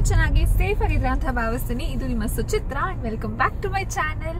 ಚೆನ್ನಾಗಿ ಸೇಫ್ ಆಗಿದ್ರೆ ಅಂತ ಭಾವಿಸ್ತೀನಿ ಇದು ನಿಮ್ಮ Suchitra and welcome back to my channel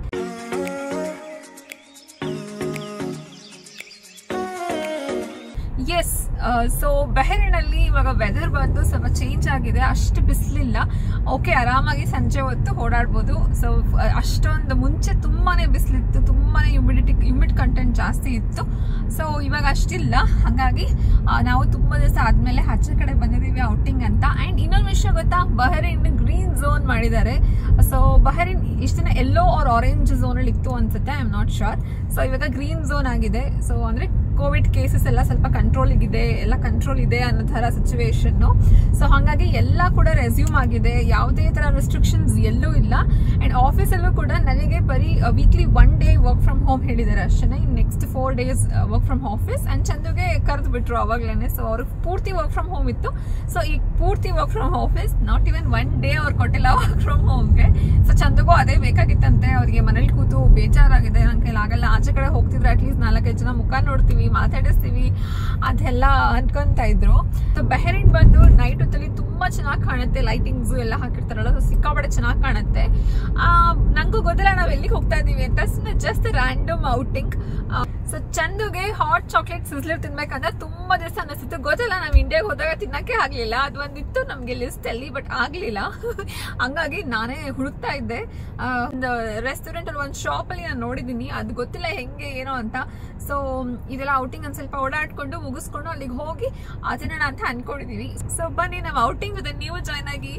yes so ಬೆಹರಿನಲ್ಲಿ ಇವಾಗ ವೆದರ್ ಬಂದು ಸ್ವಲ್ಪ ಚೇಂಜ್ ಆಗಿದೆ ಅಷ್ಟು ಬಿಸಿಲಿಲ್ಲ ಓಕೆ ಆರಾಮಾಗಿ ಸಂಜೆ ಹೊತ್ತು ಓಡಾಡ್ಬೋದು ಸೊ ಅಷ್ಟೊಂದು ಮುಂಚೆ ತುಂಬಾನೇ ಬಿಸಿಲಿತ್ತು ತುಂಬಾನೇ ಹ್ಯುಮಿಡಿಟಿ ಹ್ಯುಮಿಡ್ ಕಂಟೆಂಟ್ ಜಾಸ್ತಿ ಇತ್ತು ಸೊ ಇವಾಗ ಅಷ್ಟಿಲ್ಲ ಹಾಗಾಗಿ ಆ, ನಾವು ತುಂಬಾ ದಿವಸ ಆದ್ಮೇಲೆ ಆಚೆ ಕಡೆ ಬಂದಿದ್ದೀವಿ ಔಟಿಂಗ್ ಅಂತ ಅಂಡ್ ಇನ್ನೊಂದು ವಿಷಯ ಗೊತ್ತಾ ಬಹರಿನ್ ಗ್ರೀನ್ ಝೋನ್ ಮಾಡಿದ್ದಾರೆ ಸೊ ಬಹರಿನ್ ಇಷ್ಟು ದಿನ ಎಲ್ಲೋ ಆರ್ ಆರೆಂಜ್ ಝೋನ್ ಅಲ್ಲಿ ಇತ್ತು ಅನ್ಸುತ್ತೆ I am not sure so ಇವಾಗ ಗ್ರೀನ್ ಝೋನ್ ಆಗಿದೆ ಸೊ ಅಂದ್ರೆ ಕೋವಿಡ್ ಕೇಸಸ್ ಎಲ್ಲ ಸ್ವಲ್ಪ ಕಂಟ್ರೋಲ್ ಇದೆ ಎಲ್ಲ ಕಂಟ್ರೋಲ್ ಇದೆ ಅನ್ನೋ ತರ ಸಿಚುವೇಶನ್ ಸೊ ಹಾಗಾಗಿ ಎಲ್ಲ ಕೂಡ ರೆಸ್ಯೂಮ್ ಆಗಿದೆ ಯಾವುದೇ ತರ ರೆಸ್ಟ್ರಿಕ್ಷನ್ಸ್ ಎಲ್ಲೂ ಇಲ್ಲ ಅಂಡ್ ಆಫೀಸಲ್ಲೂ ಕೂಡ ನನಗೆ ಬರೀ weekly one day work from home ಹೇಳಿದ್ದಾರೆ ಅಷ್ಟೇ next four days work from office and ಚಂದುಗೆ ಕರೆದು ಬಿಟ್ರು ಅವಾಗ್ಲೇನೆ ಸೊ ಅವ್ರಿಗೆ ಪೂರ್ತಿ ವರ್ಕ್ ಫ್ರಮ್ ಹೋಮ್ ಇತ್ತು ಸೊ ಈಗ ಪೂರ್ತಿ work from office not even one day ಅವ್ರು ಕೊಟ್ಟಿಲ್ಲ ವರ್ಕ್ ಫ್ರಮ್ ಹೋಮ್ಗೆ ಸೊ ಚಂದಗೂ ಅದೇ ಬೇಕಾಗಿತ್ತಂತೆ ಅವ್ರಿಗೆ ಮನೇಲಿ ಕೂತು ಬೇಜಾರಾಗಿದೆ ನನ್ನ ಕೈಲಿ ಆಗಲ್ಲ ಆಚೆ ಕಡೆ ಹೋಗ್ತಿದ್ರೆ ಅಟ್ಲೀಸ್ಟ್ ನಾಲ್ಕೈದು ಜನ ಮುಖ ನೋಡ್ತೀವಿ ಮಾತಾಡಿಸ್ತೀವಿ ಅದೆಲ್ಲ ಅನ್ಕೊಂತ ಇದ್ರು ಸೊ ಬೆಹರಿನ್ ಬಂದು ನೈಟ್ ಹೊತ್ತಲ್ಲಿ ತುಂಬಾ ಚೆನ್ನಾಗಿ ಕಾಣುತ್ತೆ ಲೈಟಿಂಗ್ಸ್ ಎಲ್ಲ ಹಾಕಿರ್ತಾರಲ್ಲ ಸೊ ಸಿಕ್ಕಾಪಟ್ಟೆ ಚೆನ್ನಾಗಿ ಕಾಣುತ್ತೆ ಆ, ನಂಗೂ ಗೊತ್ತಿಲ್ಲ ನಾವ್ ಎಲ್ಲಿಗೆ ಹೋಗ್ತಾ ಇದೀವಿ ಅಂತ ಜಸ್ಟ್ ರ್ಯಾಂಡಮ್ ಔಟಿಂಗ್ ಸೊ ಚಂದುಗೆ ಹಾಟ್ ಚಾಕ್ಲೇಟ್ ಸಿಸ್ಲರ್ ತಿನ್ಬೇಕಂತ ತುಂಬಾ ದಿವಸ ಅನಿಸ್ತಿತ್ತು ಗೊತ್ತಿಲ್ಲ ನಾವ್ ಇಂಡಿಯಾಗೆ ಹೋದಾಗ ತಿನ್ನಕ್ಕೆ ಆಗ್ಲಿಲ್ಲ ಅದು ಒಂದಿತ್ತು ನಮ್ಗೆ ಲಿಸ್ಟ್ ಅಲ್ಲಿ ಬಟ್ ಆಗ್ಲಿಲ್ಲ ಹಂಗಾಗಿ ನಾನೇ ಹುಡುಕ್ತಾ ಇದ್ದೆ ಆ, ಒಂದು ರೆಸ್ಟೋರೆಂಟ್ ಅಲ್ಲಿ ಒಂದು ಶಾಪ್ ಅಲ್ಲಿ ನಾನು ನೋಡಿದೀನಿ ಅದು ಗೊತ್ತಿಲ್ಲ ಹೆಂಗೆ ಏನೋ ಅಂತ ಸೊ ಇದೆಲ್ಲ ಔಟಿಂಗ್ ಒಂದ್ ಸ್ವಲ್ಪ ಓಡಾಡ್ಕೊಂಡು ಮುಗಿಸ್ಕೊಂಡು ಅಲ್ಲಿಗೆ ಹೋಗಿ ತಿನ್ನೋಣ ಅಂತ ಅನ್ಕೊಂಡಿದೀವಿ ಸೊ ಬನ್ನಿ ನಮ್ಮ ಔಟಿಂಗ್ ಜೊತೆ ನೀವು ಜಾಯ್ನ್ ಆಗಿ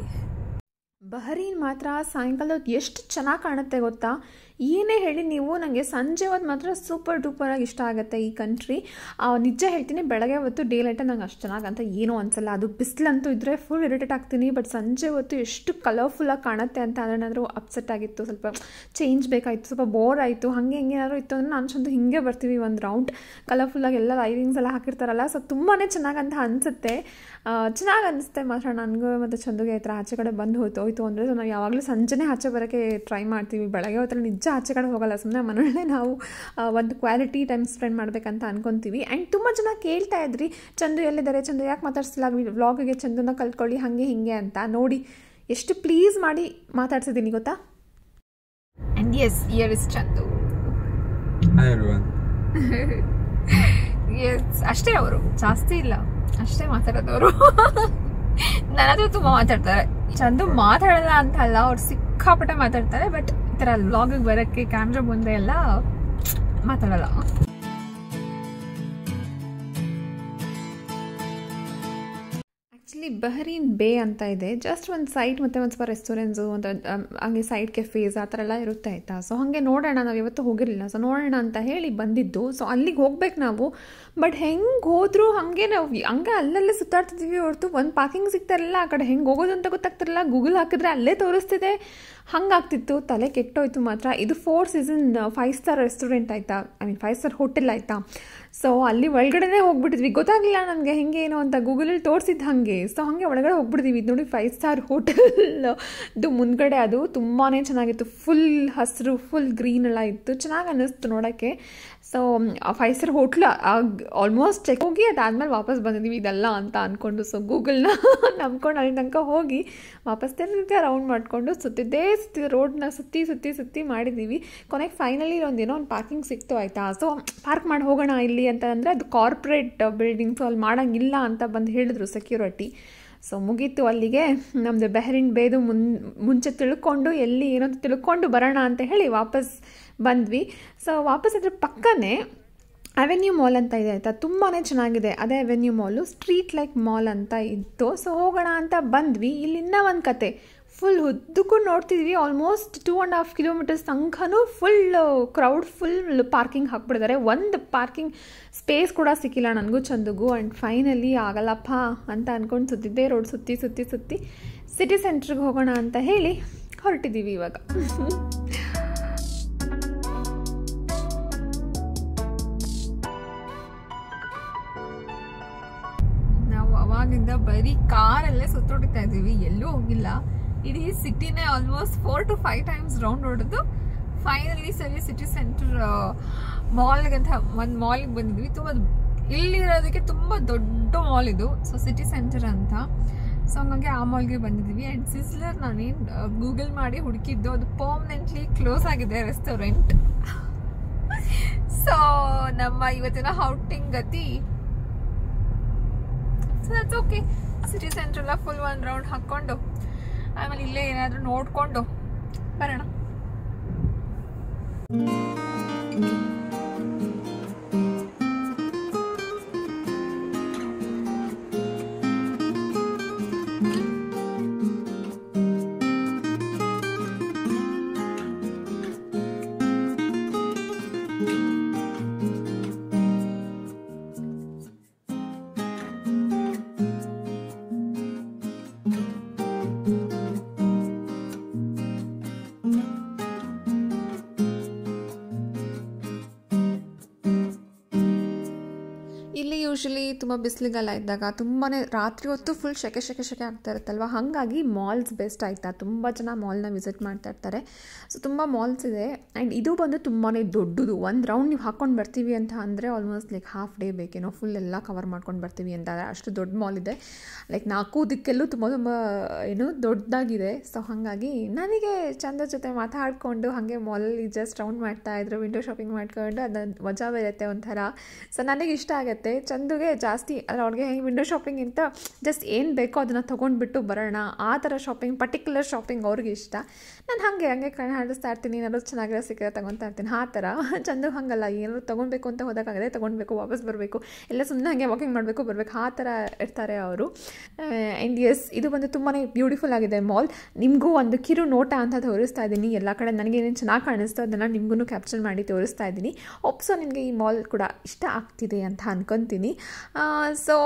ಬಹರೀನ್ ಮಾತ್ರ ಸಾಯಂಕಾಲ ಹೊತ್ತು ಎಷ್ಟು ಚೆನ್ನಾಗಿ ಕಾಣುತ್ತೆ ಗೊತ್ತಾ ಏನೇ ಹೇಳಿ ನೀವು ನನಗೆ ಸಂಜೆ ಹೊತ್ತು ಮಾತ್ರ ಸೂಪರ್ ಡೂಪರಾಗಿ ಇಷ್ಟ ಆಗುತ್ತೆ ಈ ಕಂಟ್ರಿ ನಿಜ ಹೇಳ್ತೀನಿ ಬೆಳಗ್ಗೆ ಹೊತ್ತು ಡೇ ಲೈಟ ನಂಗೆ ಅಷ್ಟು ಚೆನ್ನಾಗಿ ಅಂತ ಏನೂ ಅನ್ಸಲ್ಲ ಅದು ಬಿಸಿಲಂತೂ ಇದ್ದರೆ ಫುಲ್ ಇರಿಟೇಟ್ ಆಗ್ತೀನಿ ಬಟ್ ಸಂಜೆ ಹೊತ್ತು ಎಷ್ಟು ಕಲರ್ಫುಲ್ಲಾಗಿ ಕಾಣುತ್ತೆ ಅಂತ ಅದನ್ನಾದರೂ ಅಪ್ಸೆಟ್ ಆಗಿತ್ತು ಸ್ವಲ್ಪ ಚೇಂಜ್ ಬೇಕಾಯಿತು ಸ್ವಲ್ಪ ಬೋರ್ ಆಯಿತು ಹಾಗೆ ಹಿಂಗೆ ಏನಾದ್ರು ಇತ್ತು ಅಂದರೆ ನಾನು ಚಂದ ಹಿಂಗೆ ಬರ್ತೀವಿ ಒಂದು ರೌಂಡ್ ಕಲರ್ಫುಲ್ಲಾಗಿ ಎಲ್ಲ ಲೈಟಿಂಗ್ಸ್ ಎಲ್ಲ ಹಾಕಿರ್ತಾರಲ್ಲ ಸೊ ತುಂಬಾ ಚೆನ್ನಾಗಿ ಅಂತ ಅನಿಸುತ್ತೆ ಚೆನ್ನಾಗಿ ಅನಿಸುತ್ತೆ ಮಾತ್ರ ನನಗೂ ಮತ್ತು ಚಂದುಗೆ ಈ ಥರ ಆಚೆ ಕಡೆ ಬಂದು ಹೋಯ್ತು ಹೋಯ್ತು ಅಂದರೆ ಸೊ ನಾವು ಯಾವಾಗಲೂ ಸಂಜೆನೇ ಆಚೆ ಬರೋಕ್ಕೆ ಟ್ರೈ ಮಾಡ್ತೀವಿ ಬೆಳಗ್ಗೆ ಹೊತ್ತಲ್ಲಿ ನಿಜ ಆಚೆ ಕಡೆ ಹೋಗಲ್ಲ ಸುಮ್ಮನೆ ಮನೆಯಲ್ಲೇ ನಾವು ಆ, ಒಂದು ಕ್ವಾಲಿಟಿ ಟೈಮ್ ಸ್ಪೆಂಡ್ ಮಾಡಬೇಕಂತ ಅನ್ಕೊತೀವಿ ಆ್ಯಂಡ್ ತುಂಬ ಜನ ಕೇಳ್ತಾ ಇದ್ರಿ ಚಂದು ಎಲ್ಲಿದ್ದಾರೆ ಚಂದು ಯಾಕೆ ಮಾತಾಡ್ಸಿಲ್ಲ ವ್ಲಾಗಿಗೆ ಚಂದುನ ಕಲ್ತ್ಕೊಳ್ಳಿ ಹಾಗೆ ಹಿಂಗೆ ಅಂತ ನೋಡಿ ಎಷ್ಟು ಪ್ಲೀಸ್ ಮಾಡಿ ಮಾತಾಡ್ಸಿದ್ದೀನಿ ಗೊತ್ತಾ and yes here is Chandu Hi everyone. Yes ಅಷ್ಟೇ ಅವರು ಜಾಸ್ತಿ ಇಲ್ಲ ಅಷ್ಟೇ ಮಾತಾಡೋದವರು ನನ್ನ ಹತ್ರ ತುಂಬಾ ಮಾತಾಡ್ತಾರೆ ಚಂದು ಮಾತಾಡಲ್ಲ ಅಂತ ಅಲ್ಲ ಅವ್ರು ಸಿಕ್ಕಾಪಟ್ಟೆ ಮಾತಾಡ್ತಾರೆ ಬಟ್ ಈ ತರ ವ್ಲಾಗಿಗೆ ಬರೋಕ್ಕೆ ಕ್ಯಾಮ್ರಾ ಮುಂದೆ ಎಲ್ಲ ಮಾತಾಡಲ್ಲ ಆ್ಯಕ್ಚುಲಿ ಬಹರೀನ್ ಬೇ ಅಂತ ಇದೆ ಜಸ್ಟ್ ಒಂದು ಸೈಟ್ ಮತ್ತು ಒಂದು ಸ್ವಲ್ಪ ರೆಸ್ಟೋರೆಂಟ್ಸು ಒಂದು ಅಮ್, ಹಂಗೆ ಸೈಡ್ ಕೆಫೇಸ್ ಆ ಥರ ಎಲ್ಲ ಇರುತ್ತೆ ಆಯಿತಾ ಸೊ ಹಾಗೆ ನೋಡೋಣ ನಾವು ಯಾವತ್ತೂ ಹೋಗಿರಲಿಲ್ಲ ಸೊ ನೋಡೋಣ ಅಂತ ಹೇಳಿ ಬಂದಿದ್ದು ಸೊ ಅಲ್ಲಿಗೆ ಹೋಗ್ಬೇಕು ನಾವು ಬಟ್ ಹೆಂಗೆ ಹೋದ್ರು ಹಾಗೆ ನಾವು ಹಂಗೆ ಅಲ್ಲಲ್ಲೇ ಸುತ್ತಾಡ್ತಿದ್ದೀವಿ ಹೊರತು ಒಂದು ಪಾರ್ಕಿಂಗ್ ಸಿಗ್ತಾರಲ್ಲ ಆ ಕಡೆ ಹೆಂಗೆ ಹೋಗೋದು ಅಂತ ಗೊತ್ತಾಗ್ತಿರಲ್ಲ ಗೂಗಲ್ ಹಾಕಿದ್ರೆ ಅಲ್ಲೇ ತೋರಿಸ್ತಿದೆ ಹಂಗಾಗ್ತಿತ್ತು ತಲೆ ಕೆಟ್ಟೋಯ್ತು ಮಾತ್ರ ಇದು four season five star restaurant ಆಯಿತಾ I mean five star hotel ಆಯಿತಾ ಸೊ ಅಲ್ಲಿ ಒಳಗಡೆನೇ ಹೋಗ್ಬಿಟ್ಟಿದ್ವಿ ಗೊತ್ತಾಗಲಿಲ್ಲ ನನಗೆ ಹೆಂಗೆ ಏನು ಅಂತ ಗೂಗಲಲ್ಲಿ ತೋರಿಸಿದ್ದು ಹಾಗೆ ಸೊ ಹಾಗೆ ಒಳಗಡೆ ಹೋಗ್ಬಿಟ್ಟಿದ್ವಿ ಇದು ನೋಡಿ ಫೈವ್ ಸ್ಟಾರ್ ಹೋಟೆಲ್ದು ಮುಂದ್ಗಡೆ ಅದು ತುಂಬಾ ಚೆನ್ನಾಗಿತ್ತು ಫುಲ್ ಹಸಿರು ಫುಲ್ ಗ್ರೀನ್ ಎಲ್ಲ ಇತ್ತು ಚೆನ್ನಾಗಿ ಅನ್ನಿಸ್ತು ನೋಡೋಕ್ಕೆ ಸೊ ಆ five star hotel almost check ಹೋಗಿ ಅದಾದ್ಮೇಲೆ ವಾಪಸ್ ಬಂದಿದ್ದೀವಿ ಇದೆಲ್ಲ ಅಂತ ಅಂದ್ಕೊಂಡು ಸೊ ಗೂಗಲ್ನ ನಂಬ್ಕೊಂಡು ಅಲ್ಲಿ ತನಕ ಹೋಗಿ ವಾಪಸ್ ತಿರ್ಗಿ ರೌಂಡ್ ಮಾಡಿಕೊಂಡು ಸುತ್ತಿದ್ದೇ ಸುತ್ತಿ ರೋಡ್ನ ಸುತ್ತಿ ಸುತ್ತಿ ಸುತ್ತಿ ಮಾಡಿದ್ದೀವಿ ಕೊನೆಗೆ ಫೈನಲಿ ಒಂದು ಏನೋ ಒಂದು ಪಾರ್ಕಿಂಗ್ ಸಿಕ್ತು ಆಯಿತಾ ಸೊ ಪಾರ್ಕ್ ಮಾಡಿ ಹೋಗೋಣ ಇಲ್ಲಿ ಅಂತ ಅಂದರೆ ಅದು ಕಾರ್ಪೊರೇಟ್ ಬಿಲ್ಡಿಂಗ್ಸು ಅಲ್ಲಿ ಮಾಡೋಂಗಿಲ್ಲ ಅಂತ ಬಂದು ಹೇಳಿದ್ರು ಸೆಕ್ಯೂರಿಟಿ ಸೊ ಮುಗೀತು ಅಲ್ಲಿಗೆ ನಮ್ಮದು ಬೆಹರಿನ್ ಬೇದು ಮುನ್ ಮುಂಚೆ ತಿಳ್ಕೊಂಡು ಎಲ್ಲಿ ಏನೋ ಅಂತ ತಿಳ್ಕೊಂಡು ಬರೋಣ ಅಂತ ಹೇಳಿ ವಾಪಸ್ ಬಂದ್ವಿ ಸೊ ವಾಪಸ್ ಅದ್ರ ಪಕ್ಕನೇ ಅವೆನ್ಯೂ ಮಾಲ್ ಅಂತ ಇದೆ ಆಯಿತಾ ತುಂಬಾ ಚೆನ್ನಾಗಿದೆ ಅದೇ avenue mall street like mall ಅಂತ ಇತ್ತು ಸೊ ಹೋಗೋಣ ಅಂತ ಬಂದ್ವಿ ಇಲ್ಲಿ ಇನ್ನೂ ಒಂದು ಕತೆ ಫುಲ್ ಉದ್ದಕ್ಕೂ ನೋಡ್ತಿದ್ವಿ almost two and half kilometres ತನಕನೂ ಫುಲ್ ಕ್ರೌಡ್ ಫುಲ್ ಪಾರ್ಕಿಂಗ್ ಹಾಕ್ಬಿಟ್ಟಿದ್ದಾರೆ ಒಂದು ಪಾರ್ಕಿಂಗ್ ಸ್ಪೇಸ್ ಕೂಡ ಸಿಕ್ಕಿಲ್ಲ ನನಗೂ ಚಂದುಗೂ ಆ್ಯಂಡ್ ಫೈನಲಿ ಆಗಲ್ಲಪ್ಪ ಅಂತ ಅಂದ್ಕೊಂಡು ಸುತ್ತಿದ್ದೆ ರೋಡ್ ಸುತ್ತಿ ಸುತ್ತಿ ಸುತ್ತಿ ಸಿಟಿ ಸೆಂಟ್ರಿಗೆ ಹೋಗೋಣ ಅಂತ ಹೇಳಿ ಹೊರಟಿದ್ದೀವಿ ಇವಾಗ ನಾವು ಅವಾಗಿಂದ ಬರೀ ಕಾರಲ್ಲೇ ಸುತ್ತೋಡ್ತಾ ಇದೀವಿ ಎಲ್ಲೂ ಹೋಗಿಲ್ಲ ಇಡೀ ಸಿಟಿನೇ almost four to five times round ಹೊಡೆದು ಫೈನಲಿ ಸರಿ ಸಿಟಿ ಸೆಂಟರ್ ಮಾಲ್ಗಂತ ಒಂದು ಮಾಲ್ಗೆ ಬಂದಿದ್ವಿ ತುಂಬ ಇಲ್ಲಿರೋದಕ್ಕೆ ತುಂಬ ದೊಡ್ಡ ಮಾಲ್ ಇದು ಸೊ ಸಿಟಿ ಸೆಂಟರ್ ಅಂತ ಸೊ ಹಂಗಾಗಿ ಆ ಮಾಲ್ಗೆ ಬಂದಿದ್ದೀವಿ ಆ್ಯಂಡ್ ಸಿಸ್ಲರ್ ನಾನೇನು ಗೂಗಲ್ ಮಾಡಿ ಹುಡುಕಿದ್ದು ಅದು ಪರ್ಮನೆಂಟ್ಲಿ ಕ್ಲೋಸ್ ಆಗಿದೆ ರೆಸ್ಟೋರೆಂಟ್ ಸೊ ನಮ್ಮ ಇವತ್ತಿನ ಔಟಿಂಗ್ ಗತಿ ಸೊ ದಟ್ಸ್ ಓಕೆ ಸಿಟಿ ಸೆಂಟ್ರೆಲ್ಲ ಫುಲ್ ಒನ್ ರೌಂಡ್ ಹಾಕ್ಕೊಂಡು ಆಮೇಲೆ ಇಲ್ಲೇ ಏನಾದರೂ ನೋಡಿಕೊಂಡು ಬರೋಣ ಇಲ್ಲಿ ಯೂಶಲಿ ತುಂಬ ಬಿಸಿಲಿಗೆಲ್ಲ ಇದ್ದಾಗ ತುಂಬಾ ರಾತ್ರಿ ಹೊತ್ತು ಫುಲ್ ಶೆಕೆ ಶೆಕೆ ಶೆಕೆ ಆಗ್ತಾ ಇರುತ್ತಲ್ವ ಹಾಗಾಗಿ ಮಾಲ್ಸ್ ಬೆಸ್ಟ್ ಆಯಿತಾ ತುಂಬ ಜನ ಮಾಲ್ನ ವಿಸಿಟ್ ಮಾಡ್ತಾ ಇರ್ತಾರೆ ಸೊ ತುಂಬ ಮಾಲ್ಸ್ ಇದೆ ಆ್ಯಂಡ್ ಇದು ಬಂದು ತುಂಬಾ ದೊಡ್ಡದು ಒಂದು ರೌಂಡ್ ನೀವು ಹಾಕ್ಕೊಂಡು ಬರ್ತೀವಿ ಅಂತ ಅಂದರೆ ಆಲ್ಮೋಸ್ಟ್ ಲೈಕ್ ಹಾಫ್ ಡೇ ಬೇಕೇನೋ ಫುಲ್ ಎಲ್ಲ ಕವರ್ ಮಾಡ್ಕೊಂಡು ಬರ್ತೀವಿ ಅಂತ ಅಷ್ಟು ದೊಡ್ಡ ಮಾಲ್ ಇದೆ ಲೈಕ್ ನಾಲ್ಕು ದಿಕ್ಕೆಲ್ಲೂ ತುಂಬ ತುಂಬ ಏನು ದೊಡ್ಡದಾಗಿದೆ ಸೊ ಹಾಗಾಗಿ ನನಗೆ ಚಂದ ಜೊತೆ ಮಾತಾಡಿಕೊಂಡು ಹಾಗೆ ಮಾಲಲ್ಲಿ ಜಸ್ಟ್ ರೌಂಡ್ ಮಾಡ್ತಾ ಇದ್ರು ವಿಂಡೋ ಶಾಪಿಂಗ್ ಮಾಡ್ಕೊಂಡು ಅದನ್ನ ಮಜಾ ಬರುತ್ತೆ ಒಂಥರ ಸೊ ನನಗೆ ಇಷ್ಟ ಆಗುತ್ತೆ ಚಂದುಗೆ ಜಾಸ್ತಿ ಅಲ್ಲ ಅವ್ಳಿಗೆ ಹೆಂಗೆ ವಿಂಡೋ ಶಾಪಿಂಗ್ ಅಂತ ಜಸ್ಟ್ ಏನು ಬೇಕೋ ಅದನ್ನು ತೊಗೊಂಡ್ಬಿಟ್ಟು ಬರೋಣ ಆ ಥರ ಶಾಪಿಂಗ್ ಪರ್ಟಿಕ್ಯುಲರ್ ಶಾಪಿಂಗ್ ಅವ್ರಿಗೆ ಇಷ್ಟ ನಾನು ಹಾಗೆ ಹಂಗೆ ಕಣ್ಣು ಹಾಡಿಸ್ತಾ ಇರ್ತೀನಿ ಏನಾದ್ರು ಚೆನ್ನಾಗಿರೋ ಸಿಕ್ಕರೆ ತೊಗೊತಾ ಇರ್ತೀನಿ ಆ ಥರ ಚಂದು ಹಾಗಲ್ಲ ಏನಾದ್ರು ತೊಗೊಳ್ಬೇಕು ಅಂತ ಹೋದಾಗದೆ ತೊಗೊಳ್ಬೇಕು ವಾಪಸ್ ಬರಬೇಕು ಎಲ್ಲ ಸುಮ್ಮನೆ ಹಾಗೆ ವಾಕಿಂಗ್ ಮಾಡಬೇಕು ಬರಬೇಕು ಆ ಥರ ಇರ್ತಾರೆ ಅವರು ಆ್ಯಂಡ್ ಎಸ್ ಇದು ಬಂದು ತುಂಬಾ ಬ್ಯೂಟಿಫುಲ್ ಆಗಿದೆ ಮಾಲ್ ನಿಮಗೂ ಒಂದು ಕಿರು ನೋಟ ಅಂತ ತೋರಿಸ್ತಾ ಇದ್ದೀನಿ ಎಲ್ಲ ಕಡೆ ನನಗೆ ಏನೇನು ಚೆನ್ನಾಗಿ ಕಾಣಿಸ್ತೋ ಅದನ್ನು ನಿಮಗೂ ಕ್ಯಾಪ್ಚರ್ ಮಾಡಿ ತೋರಿಸ್ತಾ ಇದ್ದೀನಿ ಒಪ್ಸೋ ನಿಮಗೆ ಈ ಮಾಲ್ ಕೂಡ ಇಷ್ಟ ಆಗ್ತಿದೆ ಅಂತ ಅನ್ಕೊತೀನಿ ಸೊ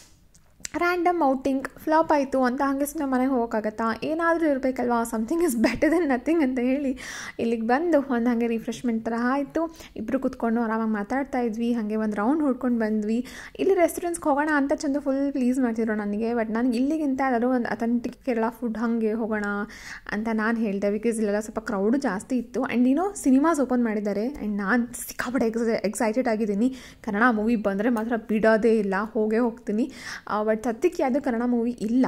ರ್ಯಾಂಡಮ್ ಔಟಿಂಗ್ ಫ್ಲಾಪ್ ಆಯಿತು ಅಂತ ಹಾಗೆ ಸುಮ್ಮನೆ ಮನೆಗೆ ಹೋಗೋಕ್ಕಾಗತ್ತಾ ಏನಾದರೂ ಇರಬೇಕಲ್ವಾ something is better then nothing ಅಂತ ಹೇಳಿ ಇಲ್ಲಿಗೆ ಬಂದು ಒಂದು ಹಾಗೆ ರಿಫ್ರೆಶ್ಮೆಂಟ್ ಥರ ಆಯಿತು ಇಬ್ಬರು ಕೂತ್ಕೊಂಡು ಆರಾಮಾಗಿ ಮಾತಾಡ್ತಾ ಇದ್ವಿ ಹಾಗೆ ಒಂದು ರೌಂಡ್ ಹೊಡ್ಕೊಂಡು ಬಂದ್ವಿ ಇಲ್ಲಿ ರೆಸ್ಟೋರೆಂಟ್ಸ್ಗೆ ಹೋಗೋಣ ಅಂತ ಚಂದ ಫುಲ್ ಪ್ಲೀಸ್ ಮಾಡ್ತಿದ್ರು ನನಗೆ ಬಟ್ ನನಗೆ ಇಲ್ಲಿಗಿಂತ ಎಲ್ಲರೂ ಒಂದು ಅಥೆಂಟಿಕ್ ಕೇರಳ ಫುಡ್ ಹಾಗೆ ಹೋಗೋಣ ಅಂತ ನಾನು ಹೇಳಿದೆ ಬಿಕಾಸ್ ಇಲ್ಲೆಲ್ಲ ಸ್ವಲ್ಪ ಕ್ರೌಡು ಜಾಸ್ತಿ ಇತ್ತು ಆ್ಯಂಡ್ ಏನೋ ಸಿನಿಮಾಸ್ ಓಪನ್ ಮಾಡಿದ್ದಾರೆ ಆ್ಯಂಡ್ ನಾನು ಸಿಕ್ಕಾಪಟ್ಟೆ ಎಕ್ಸ್ ಎಕ್ಸೈಟೆಡ್ ಆಗಿದ್ದೀನಿ ಕನ್ನಡ ಮೂವಿ ಬಂದರೆ ಮಾತ್ರ ಬಿಡೋದೇ ಇಲ್ಲ ಹೋಗೇ ಹೋಗ್ತೀನಿ ಬಟ್ ಸದ್ಯಕ್ಕೆ ಯಾವುದೂ ಕನ್ನಡ ಮೂವಿ ಇಲ್ಲ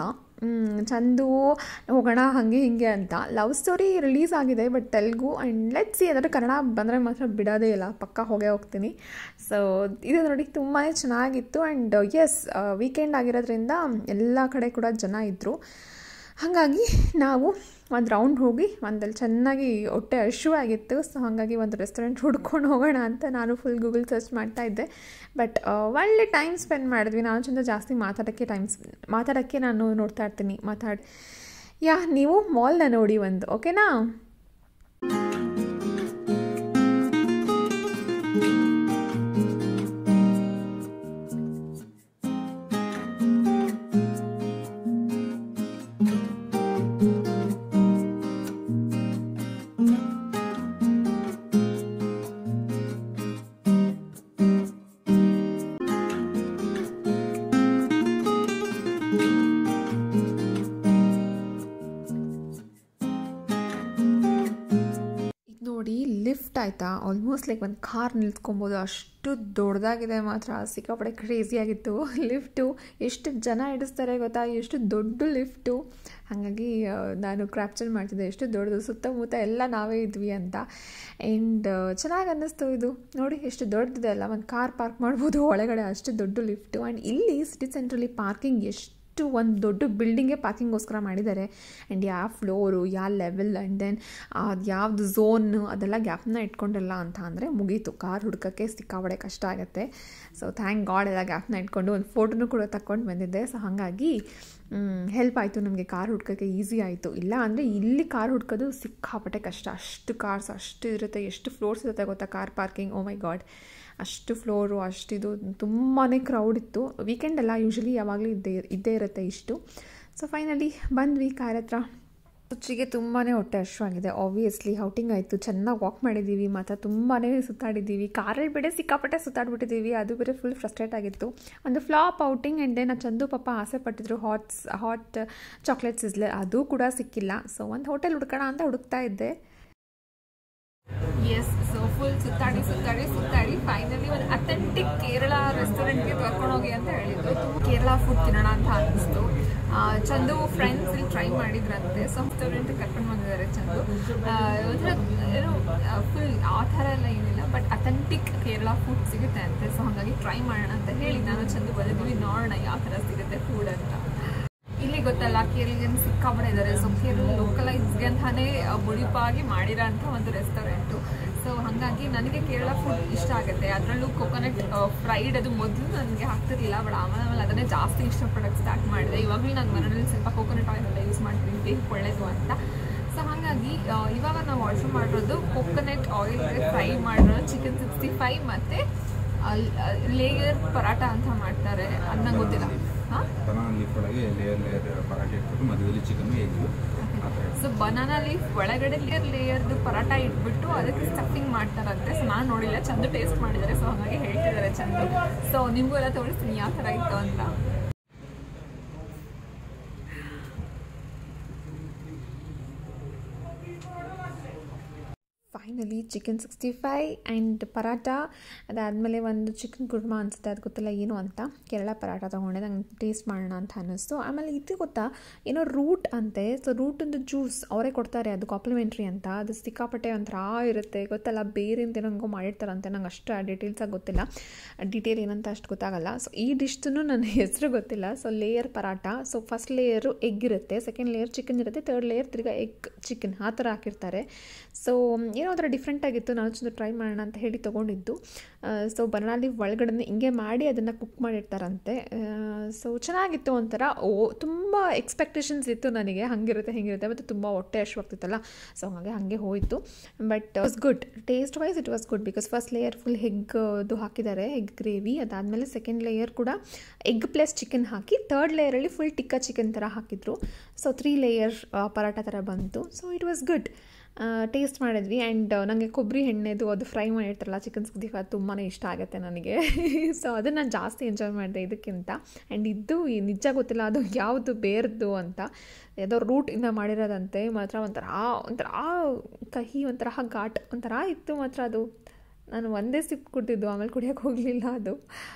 ಚಂದು ಹೋಗೋಣ ಹಾಗೆ ಹೀಗೆ ಅಂತ ಲವ್ ಸ್ಟೋರಿ ರಿಲೀಸ್ ಆಗಿದೆ but Telugu and let see ಅದರ ಕನ್ನಡ ಬಂದರೆ ಮಾತ್ರ ಬಿಡೋದೇ ಇಲ್ಲ ಪಕ್ಕ ಹೋಗೇ ಹೋಗ್ತೀನಿ ಸೊ ಇದು ನೋಡಿ ತುಂಬಾ ಚೆನ್ನಾಗಿತ್ತು ಆ್ಯಂಡ್ ಎಸ್ ವೀಕೆಂಡ್ ಆಗಿರೋದ್ರಿಂದ ಎಲ್ಲ ಕಡೆ ಕೂಡ ಜನ ಇದ್ದರು ಹಾಗಾಗಿ ನಾವು ಒಂದು ರೌಂಡ್ ಹೋಗಿ ಒಂದಲ್ಲಿ ಚೆನ್ನಾಗಿ ಹೊಟ್ಟೆ ಹಶುವಾಗಿತ್ತು ಸೊ ಹಾಗಾಗಿ ಒಂದು ರೆಸ್ಟೋರೆಂಟ್ ಹುಡ್ಕೊಂಡು ಹೋಗೋಣ ಅಂತ ನಾನು ಫುಲ್ ಗೂಗಲ್ ಸರ್ಚ್ ಮಾಡ್ತಾ ಇದ್ದೆ ಬಟ್ ಒಳ್ಳೆ ಟೈಮ್ ಸ್ಪೆಂಡ್ ಮಾಡಿದ್ವಿ ನಾನು ಚಂದ ಜಾಸ್ತಿ ಮಾತಾಡೋಕ್ಕೆ ಟೈಮ್ ಮಾತಾಡೋಕ್ಕೆ ನಾನು ನೋಡ್ತಾ ಇರ್ತೀನಿ ಮಾತಾಡಿ ಯಾ ನೀವು ಮಾಲ್ನ ನೋಡಿ ಒಂದು ಓಕೆನಾ ನೋಡಿ ಲಿಫ್ಟ್ ಆಯಿತಾ ಆಲ್ಮೋಸ್ಟ್ ಲೈಕ್ ಒಂದು ಕಾರ್ ನಿಲ್ತ್ಕೊಬೋದು ಅಷ್ಟು ದೊಡ್ಡದಾಗಿದೆ ಮಾತ್ರ ಸಿಕ್ಕಾಪಡೆ ಕ್ರೇಜಿಯಾಗಿತ್ತು ಲಿಫ್ಟು ಎಷ್ಟು ಜನ ಇಡಿಸ್ತಾರೆ ಗೊತ್ತಾ ಎಷ್ಟು ದೊಡ್ಡ ಲಿಫ್ಟು ಹಾಗಾಗಿ ನಾನು ಕ್ರಾಪ್ಚರ್ ಮಾಡ್ತಿದ್ದೆ ಎಷ್ಟು ದೊಡ್ಡದು ಸುತ್ತಮುತ್ತ ಎಲ್ಲ ನಾವೇ ಇದ್ವಿ ಅಂತ ಆ್ಯಂಡ್ ಚೆನ್ನಾಗಿ ಅನ್ನಿಸ್ತು ಇದು ನೋಡಿ ಎಷ್ಟು ದೊಡ್ಡದಿದೆ ಅಲ್ಲ ಒಂದು ಕಾರ್ ಪಾರ್ಕ್ ಮಾಡ್ಬೋದು ಒಳಗಡೆ ಅಷ್ಟು ದೊಡ್ಡ ಲಿಫ್ಟು ಆ್ಯಂಡ್ ಇಲ್ಲಿ ಸಿಟಿ ಸೆಂಟ್ರಲ್ಲಿ ಪಾರ್ಕಿಂಗ್ ಎಷ್ಟು ಅಷ್ಟು ಒಂದು ದೊಡ್ಡ ಬಿಲ್ಡಿಂಗೇ ಪಾರ್ಕಿಂಗೋಸ್ಕರ ಮಾಡಿದ್ದಾರೆ ಆ್ಯಂಡ್ ಯಾವ ಫ್ಲೋರು ಯಾವ ಲೆವೆಲ್ ಆ್ಯಂಡ್ ದೆನ್ ಅದು ಯಾವ್ದು ಝೋನ್ ಅದೆಲ್ಲ ಗ್ಯಾಪ್ನ ಇಟ್ಕೊಂಡಿಲ್ಲ ಅಂತ ಅಂದರೆ ಮುಗೀತು ಕಾರ್ ಹುಡ್ಕೋಕ್ಕೆ ಸಿಕ್ಕಾಬಡೆ ಕಷ್ಟ ಆಗುತ್ತೆ ಸೊ ಥ್ಯಾಂಕ್ ಗಾಡ್ ಎಲ್ಲ ಗ್ಯಾಪ್ನ ಇಟ್ಕೊಂಡು ಒಂದು ಫೋಟೋನು ಕೂಡ ತಗೊಂಡು ಬಂದಿದ್ದೆ ಸೊ ಹಾಗಾಗಿ ಹೆಲ್ಪ್ ಆಯಿತು ನಮಗೆ ಕಾರ್ ಹುಡ್ಕೋಕ್ಕೆ ಈಸಿ ಆಯಿತು ಇಲ್ಲ ಅಂದರೆ ಇಲ್ಲಿ ಕಾರ್ ಹುಡ್ಕೋದು ಸಿಕ್ಕಾಪಟ್ಟೆ ಕಷ್ಟ ಅಷ್ಟು ಕಾರ್ಸ್ ಅಷ್ಟು ಇರುತ್ತೆ ಎಷ್ಟು ಫ್ಲೋರ್ಸ್ ಇರುತ್ತೆ ಗೊತ್ತಾ car parking oh my god ಅಷ್ಟು ಫ್ಲೋರು ಅಷ್ಟಿದು ತುಂಬಾ ಕ್ರೌಡ್ ಇತ್ತು ವೀಕೆಂಡ್ ಎಲ್ಲ ಯೂಶ್ವಲಿ ಯಾವಾಗಲೂ ಇದ್ದೇ ಇದ್ದೇ ಇರುತ್ತೆ ಇಷ್ಟು ಸೊ ಫೈನಲಿ ಬಂದ್ವಿ ಕಾರ್ ಹತ್ರ ರುಚಿಗೆ ತುಂಬಾ ಹೊಟ್ಟೆ ಹಶ್ವಾಗಿದೆ ಆಬ್ವಿಯಸ್ಲಿ ಔಟಿಂಗ್ ಆಯಿತು ಚೆನ್ನಾಗಿ ವಾಕ್ ಮಾಡಿದ್ದೀವಿ ಮತ್ತು ತುಂಬಾ ಸುತ್ತಾಡಿದ್ದೀವಿ ಕಾರಲ್ಲಿ ಬೇರೆ ಸಿಕ್ಕಾಪಟ್ಟೆ ಸುತ್ತಾಡ್ಬಿಟ್ಟಿದ್ದೀವಿ ಅದು ಬೇರೆ ಫುಲ್ ಫ್ರಸ್ಟ್ರೇಟ್ ಆಗಿತ್ತು ಒಂದು flop outing and then Chandu ಪಾಪ ಆಸೆ ಪಟ್ಟಿದ್ರು ಹಾಟ್ಸ್ ಹಾಟ್ ಚಾಕ್ಲೇಟ್ ಸಿಸ್ಲೆ ಅದು ಕೂಡ ಸಿಕ್ಕಿಲ್ಲ ಸೊ ಒಂದು ಹೋಟೆಲ್ ಹುಡ್ಕೋಣ ಅಂತ ಹುಡುಕ್ತಾ ಇದ್ದೆ ಎಸ್ ಸೊ ಫುಲ್ ಸುತ್ತಾಡಿ ಸುತ್ತಾಡಿ ಸುತ್ತಾಡಿ ಫೈನಲಿ ಒಂದು ಅಥೆಂಟಿಕ್ ಕೇರಳ ರೆಸ್ಟೋರೆಂಟ್ಗೆ ಕರ್ಕೊಂಡು ಹೋಗಿ ಅಂತ ಹೇಳಿದ್ರು ತುಂಬ ಕೇರಳ ಫುಡ್ ತಿನ್ನೋಣ ಅಂತ ಅನ್ನಿಸ್ತು ಆ, ಚಂದು ಫ್ರೆಂಡ್ಸ್ ಇಲ್ಲಿ ಟ್ರೈ ಮಾಡಿದ್ರಂತೆ ಸೊ ರೆಸ್ಟೋರೆಂಟ್ ಕರ್ಕೊಂಡು ಬಂದಿದ್ದಾರೆ ಚಂದು ಆ, ಒಂಥರ ಏನು ಫುಲ್ ಆ ಥರ ಎಲ್ಲ ಏನಿಲ್ಲ ಬಟ್ ಅಥೆಂಟಿಕ್ ಕೇರಳ ಫುಡ್ ಸಿಗುತ್ತೆ ಅಂತೆ ಸೊ ಹಾಗಾಗಿ ಟ್ರೈ ಮಾಡೋಣ ಅಂತ ಹೇಳಿ ನಾನು ಚಂದು ಬಂದಿದ್ವಿ ನೋಡೋಣ ಯಾವ ಥರ ಸಿಗುತ್ತೆ ಫುಡ್ ಅಂತ ಇಲ್ಲಿ ಗೊತ್ತಲ್ಲ ಕೇರಳಿಗನ್ ಸಿಕ್ಕಾಪಡೆ ಇದ್ದಾರೆ ಸೊ ಕೇರಳ ಲೋಕಲೈಸ್ಗೆ ಅಂತಾನೆ ಮುಡಿಪಾಗಿ ಮಾಡಿರೋ ಅಂತ ಒಂದು ರೆಸ್ಟೋರೆಂಟು ಸೊ ಹಾಗಾಗಿ ನನಗೆ ಕೇರಳ ಫುಡ್ ಇಷ್ಟ ಆಗುತ್ತೆ ಅದರಲ್ಲೂ ಕೊಕೊನಟ್ ಫ್ರೈಡ್ ಅದು ಮೊದಲು ನನಗೆ ಆಗ್ತಿರ್ಲಿಲ್ಲ ಬಟ್ ಆಮೇಲೆ ಆಮೇಲೆ ಅದನ್ನೇ ಜಾಸ್ತಿ ಇಷ್ಟಪಡೋಕ್ಕೆ ಸ್ಟಾರ್ಟ್ ಮಾಡಿದೆ ಇವಾಗಲೂ ನಾನು ಮನೆಯಲ್ಲಿ ಸ್ವಲ್ಪ ಕೊಕೊನಟ್ ಆಯಿಲ್ ಎಲ್ಲ ಯೂಸ್ ಮಾಡ್ತೀನಿ ದೇಹಕ್ಕೆ ಒಳ್ಳೇದು ಅಂತ ಸೊ ಹಾಗಾಗಿ ಆ, ಇವಾಗ ನಾವು ಆರ್ಡರ್ ಮಾಡಿರೋದು ಕೊಕೊನಟ್ ಆಯಿಲ್ಗೆ ಫ್ರೈ ಮಾಡಿರೋ ಚಿಕನ್ ಸಿಕ್ಸ್ಟಿ ಫೈವ್ ಮತ್ತು ಲೇಯರ್ ಪರಾಟ ಅಂತ ಮಾಡ್ತಾರೆ ಅದು ನಂಗೆ ಗೊತ್ತಿಲ್ಲ ಹಾಂ ಬನಾನಾ ಲೀಫ್ ಒಳಗೆ ಲೇಯರ್ ಲೇಯರ್ ಪರಾಟೆ ಇಟ್ಬಿಟ್ಟು ಮಧ್ಯದಲ್ಲಿ ಚಿಕನ್ ಎಗ್ ಆ ಥರ ಸೊ ಬನಾನಾ ಲೀಫ್ ಒಳಗಡೆ ಲೇಯರ್ ಲೇಯರ್ದು ಪರಾಟ ಇಟ್ಬಿಟ್ಟು ಅದಕ್ಕೆ ಸ್ಟಫಿಂಗ್ ಮಾಡ್ತಾರಂತೆ ಸೊ ನಾನು ನೋಡಿಲ್ಲ ಚಂದ ಟೇಸ್ಟ್ ಮಾಡಿದ್ದಾರೆ ಸೊ ಹಾಗಾಗಿ ಹೇಳ್ತಿದ್ದಾರೆ ಚಂದ ಸೊ ನಿಮಗೂ ಎಲ್ಲ ತೋರಿಸ್ತೀನಿ ಯಾವ ಥರ ಇತ್ತು ಅಂತ finally chicken sixty five and paratha ಅದಾದಮೇಲೆ ಒಂದು ಚಿಕನ್ ಕುರ್ಮಾ ಅನಿಸುತ್ತೆ ಅದು ಗೊತ್ತಿಲ್ಲ ಏನು ಅಂತ ಕೇರಳ ಪರಾಟ ತೊಗೊಂಡೆ ನಂಗೆ ಟೇಸ್ಟ್ ಮಾಡೋಣ ಅಂತ ಅನ್ನಿಸ್ತು ಆಮೇಲೆ ಇದು ಗೊತ್ತಾ ಏನೋ ರೂಟ್ ಅಂತೆ ಸೊ ರೂಟಿಂದು ಜ್ಯೂಸ್ ಅವರೇ ಕೊಡ್ತಾರೆ ಅದು ಕಾಂಪ್ಲಿಮೆಂಟ್ರಿ ಅಂತ ಅದು ಸಿಕ್ಕಾಪಟ್ಟೆ ಒಂಥರ ಇರುತ್ತೆ ಗೊತ್ತಲ್ಲ ಬೇರೆಂತ ಏನೋ ಹಂಗೋ ಮಾಡಿರ್ತಾರಂತೆ ನಂಗೆ ಅಷ್ಟು ಡೀಟೇಲ್ಸಾಗಿ ಗೊತ್ತಿಲ್ಲ ಡೀಟೇಲ್ ಏನಂತ ಅಷ್ಟು ಗೊತ್ತಾಗಲ್ಲ ಸೊ ಈ ಡಿಶ್ದು ನನ್ನ ಹೆಸರು ಗೊತ್ತಿಲ್ಲ so layer paratha so first layer egg ಇರುತ್ತೆ ಸೆಕೆಂಡ್ ಲೇಯರ್ ಚಿಕನ್ ಇರುತ್ತೆ ತರ್ಡ್ ಲೇಯರ್ ತಿರ್ಗಾ ಎಗ್ ಚಿಕನ್ ಆ ಥರ ಹಾಕಿರ್ತಾರೆ ಸೊ ಏನೋ ಒಂಥರ ಡಿಫ್ರೆಂಟ್ ಆಗಿತ್ತು ನಾನು ಚಂದ ಟ್ರೈ ಮಾಡೋಣ ಅಂತ ಹೇಳಿ ತೊಗೊಂಡಿದ್ದು ಸೊ ಬನಾಲಿ ಒಳಗಡೆ ಹಿಂಗೆ ಮಾಡಿ ಅದನ್ನು ಕುಕ್ ಮಾಡಿರ್ತಾರಂತೆ ಸೊ ಚೆನ್ನಾಗಿತ್ತು ಒಂಥರ ಓ ತುಂಬ ಎಕ್ಸ್ಪೆಕ್ಟೇಷನ್ಸ್ ಇತ್ತು ನನಗೆ ಹಾಗಿರುತ್ತೆ ಹಿಂಗಿರುತ್ತೆ ಮತ್ತು ತುಂಬ ಹೊಟ್ಟೆ ಹಶ್ವಾಗ್ತಿತ್ತಲ್ಲ ಸೊ ಹಾಗೆ ಹಾಗೆ ಹೋಯಿತು but was good taste wise it was good because first layer full ಹೆಗ್ದು ಹಾಕಿದ್ದಾರೆ ಎಗ್ ಗ್ರೇವಿ ಅದಾದಮೇಲೆ ಸೆಕೆಂಡ್ ಲೇಯರ್ ಕೂಡ ಎಗ್ ಪ್ಲಸ್ ಚಿಕನ್ ಹಾಕಿ ತರ್ಡ್ ಲೇಯರಲ್ಲಿ ಫುಲ್ ಟಿಕ್ಕಾ ಚಿಕನ್ ಥರ ಹಾಕಿದ್ರು ಸೊ ತ್ರೀ ಲೇಯರ್ ಪರಾಟ ಥರ ಬಂತು so it was good taste ಮಾಡಿದ್ವಿ ಆ್ಯಂಡ್ ನನಗೆ ಕೊಬ್ಬರಿ ಎಣ್ಣೆದು ಅದು ಫ್ರೈ ಮಾಡಿರ್ತಾರಲ್ಲ ಚಿಕನ್ ಸಿಕ್ಸ್ಟಿ ಫೈವ್ ತುಂಬಾ ಇಷ್ಟ ಆಗುತ್ತೆ ನನಗೆ ಸೊ ಅದನ್ನು ನಾನು ಜಾಸ್ತಿ ಎಂಜಾಯ್ ಮಾಡಿದೆ ಇದಕ್ಕಿಂತ ಆ್ಯಂಡ್ ಇದು ಈ ನಿಜ ಗೊತ್ತಿಲ್ಲ ಅದು ಯಾವುದು ಬೇರ್ದು ಅಂತ ಯಾವುದೋ ರೂಟಿಂದ ಮಾಡಿರೋದಂತೆ ಮಾತ್ರ ಒಂಥರ ಒಂಥರ ಕಹಿ ಒಂಥರ ಘಾಟ್ ಒಂಥರ ಇತ್ತು ಮಾತ್ರ ಅದು ನಾನು ಒಂದೇ ಸಿಪ್ ಕುಡ್ದಿದ್ದು ಆಮೇಲೆ ಕುಡಿಯೋಕೆ ಹೋಗಲಿಲ್ಲ ಅದು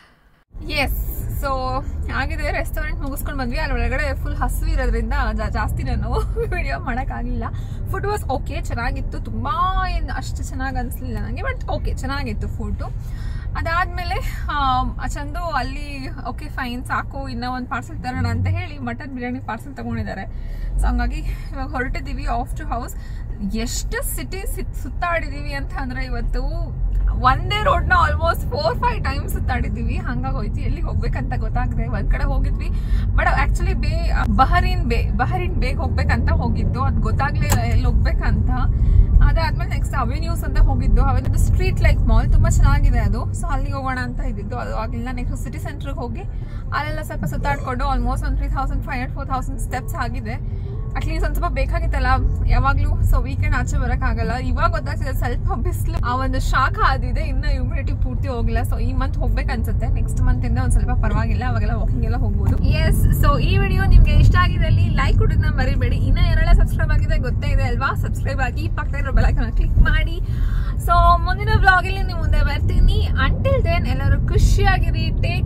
ಎಸ್ ಸೊ ಆಗಿದೆ ರೆಸ್ಟೋರೆಂಟ್ ಮುಗಿಸ್ಕೊಂಡು ಬಂದ್ವಿ ಅಲ್ಲಿ ಒಳಗಡೆ ಫುಲ್ ಹಸು ಇರೋದ್ರಿಂದ ಜಾ- ಜಾಸ್ತಿ ನಾನು ವಿಡಿಯೋ ಮಾಡೋಕ್ಕಾಗಲಿಲ್ಲ ಫುಡ್ ವಾಸ್ ಓಕೆ ಚೆನ್ನಾಗಿತ್ತು ತುಂಬ ಏನು ಅಷ್ಟು ಚೆನ್ನಾಗಿ ಅನಿಸ್ಲಿಲ್ಲ ನನಗೆ ಬಟ್ ಓಕೆ ಚೆನ್ನಾಗಿತ್ತು ಫುಡ್ಡು ಅದಾದಮೇಲೆ ಚಂದು ಅಲ್ಲಿ ಓಕೆ ಫೈನ್ ಸಾಕು ಇನ್ನೂ ಒಂದು ಪಾರ್ಸೆಲ್ ತರೋಣ ಅಂತ ಹೇಳಿ ಮಟನ್ ಬಿರಿಯಾನಿ ಪಾರ್ಸೆಲ್ ತೊಗೊಂಡಿದ್ದಾರೆ ಸೊ ಹಂಗಾಗಿ ಇವಾಗ ಹೊರಟಿದ್ದೀವಿ ಆಫ್ ಟು ಹೌಸ್ ಎಷ್ಟು ಸಿಟಿ ಸುತ್ತಾಡಿದ್ದೀವಿ ಅಂತ ಅಂದರೆ ಇವತ್ತು ಒಂದೇ ರೋಡ್ನ ಆಲ್ಮೋಸ್ಟ್ ಫೋರ್ ಫೈವ್ ಟೈಮ್ಸ್ ಸುತ್ತಾಡಿದ್ದೀವಿ ಹಂಗಾಗಿ ಹೋಯ್ತು ಎಲ್ಲಿಗೆ ಹೋಗ್ಬೇಕಂತ ಗೊತ್ತಾಗದೆ ಒಂದ್ ಕಡೆ ಹೋಗಿದ್ವಿ ಬಟ್ ಆಕ್ಚುಲಿ ಬೇ ಬಹರೀನ್ ಬೇ ಬಹರೀನ್ ಬೇಗ ಹೋಗ್ಬೇಕಂತ ಹೋಗಿದ್ದು ಅದು ಗೊತ್ತಾಗ್ಲಿಲ್ಲ ಎಲ್ಲಿ ಹೋಗ್ಬೇಕಂತ ಅದಾದ್ಮೇಲೆ ನೆಕ್ಸ್ಟ್ ಅವೆನ್ಯೂಸ್ ಅಂತ ಹೋಗಿದ್ದು ಅವೆನ್ಯೂ ಸ್ಟ್ರೀಟ್ ಲೈಕ್ ಮಾಲ್ ತುಂಬಾ ಚೆನ್ನಾಗಿದೆ ಅದು ಸೊ ಅಲ್ಲಿಗೆ ಹೋಗೋಣ ಅಂತ ಇದ್ದಿದ್ದು ಅದು ಆಗಿಲ್ಲ ನೆಕ್ಸ್ಟ್ ಸಿಟಿ ಸೆಂಟ್ರಿಗೆ ಹೋಗಿ ಅಲ್ಲೆಲ್ಲ ಸ್ವಲ್ಪ ಸುತ್ತಾಡ್ಕೊಂಡು ಆಲ್ಮೋಸ್ಟ್ ಒಂದು three thousand five hundred four thousand steps ಆಗಿದೆ ಅಟ್ಲೀಸ್ಟ್ ಒಂದ್ ಸ್ವಲ್ಪ ಬೇಕಾಗಿತ್ತಲ್ಲ ಯಾವಾಗ್ಲೂ ಸೊ ವೀಕೆಂಡ್ ಆಚೆ ಬರಕ್ಕಾಗಲ್ಲ ಇವಾಗ ಗೊತ್ತಾಗ್ತಿದೆ ಸ್ವಲ್ಪ ಬಿಸಿಲು ಆ ಒಂದು ಶಾಖ ಆದಿದೆ ಇನ್ನ ಹ್ಯೂಮಿಡಿಟಿ ಪೂರ್ತಿ ಹೋಗಿಲ್ಲ ಸೊ ಈ ಮಂತ್ ಹೋಗ್ಬೇಕು ಅನ್ಸುತ್ತೆ ನೆಕ್ಸ್ಟ್ ಮಂತ್ ಇಂದ ಒಂದ್ ಸ್ವಲ್ಪ ಪರವಾಗಿಲ್ಲ ಅವಾಗೆಲ್ಲ ವಾಕಿಂಗ್ ಎಲ್ಲ ಹೋಗ್ಬೋದು ಎಸ್ ಸೊ ಈ ವಿಡಿಯೋ ನಿಮ್ಗೆ ಇಷ್ಟ ಆಗಿದಲ್ಲಿ ಲೈಕ್ ಕೊಡೋದನ್ನ ಮರಿಬೇಡಿ ಇನ್ನ ಯಾರೆಲ್ಲ ಸಬ್ಸ್ಕ್ರೈಬ್ ಆಗಿದೆ ಗೊತ್ತೇ ಇದೆ ಅಲ್ವಾ ಸಬ್ಸ್ಕ್ರೈಬ್ ಆಗಿ ಪಕ್ಕದ ಬೆಲೈಕನ್ ಕ್ಲಿಕ್ ಮಾಡಿ ಸೊ ಮುಂದಿನ ವ್ಲಾಗ್ ಅಲ್ಲಿ ನೀವು ಮುಂದೆ ಬರ್ತೀನಿ ಅಂಟಿಲ್ ದೆನ್ ಎಲ್ಲರೂ ಖುಷಿಯಾಗಿರಿ ಟೇಕ್